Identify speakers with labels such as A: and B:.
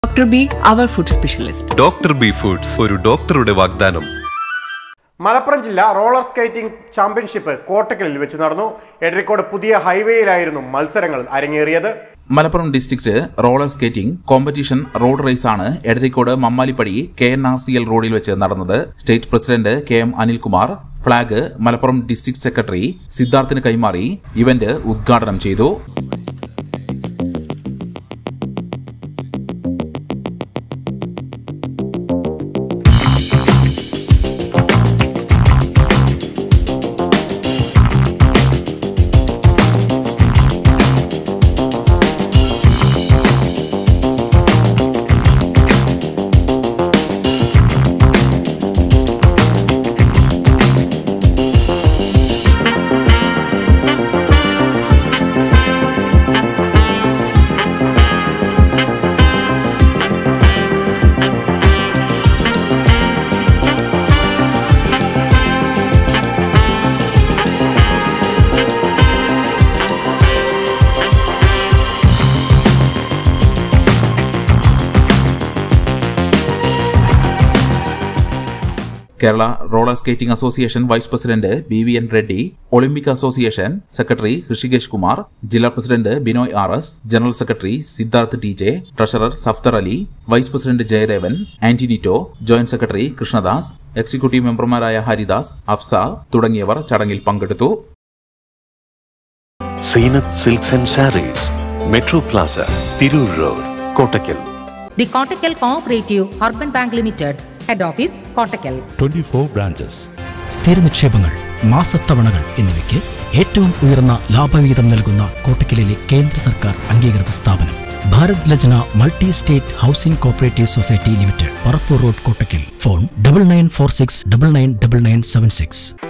A: Dr. B, our food specialist.
B: Doctor B foods ഒരു ഡോക്ടറുടെ വാഗ്ദാനം
C: മലപ്പുറം ജില്ല റോളർ സ്കേറ്റിംഗ് ചാമ്പ്യൻഷിപ്പ് കോട്ടക്കലിൽ വെച്ച് നടന്നു എടരിക്കോട് പുതിയ ഹൈവേയിലായിരുന്നു മത്സരങ്ങൾ അരങ്ങേറിയത്
D: Malappuram district roller skating competition road race ആണ് Edarikode Mammalippadi K N R C L റോഡിൽ വെച്ച് നടന്നത് state president K M Anilkumar flag Malappuram district secretary സിദ്ധാർത്ഥിന് കൈമാറി ഇവന്റ് ഉദ്ഘാടനം ചെയ്തു Kerala roller skating association vice president B V N Reddy Olympic association secretary Rishikesh Kumar ജില്ലാ president Binoy R S general secretary Siddharth T J treasurer Safthar Ali vice president Jayadevan Antinitto joint secretary Krishnadas executive മെമ്പർമാരായ ഹരിദാസ് അഫ്സ തുടങ്ങിയവർ ചടങ്ങിൽ പങ്കെടുത്തു
E: Seenath silks and sarees metro plaza Tirur road Kottakkal
F: The Kottakkal Cooperative Urban Bank Limited, Head Office, Kottakkal.
G: 24 branches.
H: സ്ഥിര നിക്ഷേപങ്ങൾ മാസത്തവണകൾ എന്നിവയ്ക്ക് ഏറ്റവും ഉയർന്ന ലാഭവിഹിതം നൽകുന്ന കോട്ടക്കലിലെ കേന്ദ്ര സർക്കാർ അംഗീകൃത സ്ഥാപനം Bharat Lajna multi state housing cooperative society limited Parappur road Kottakkal phone double nine four six double nine double nine seven six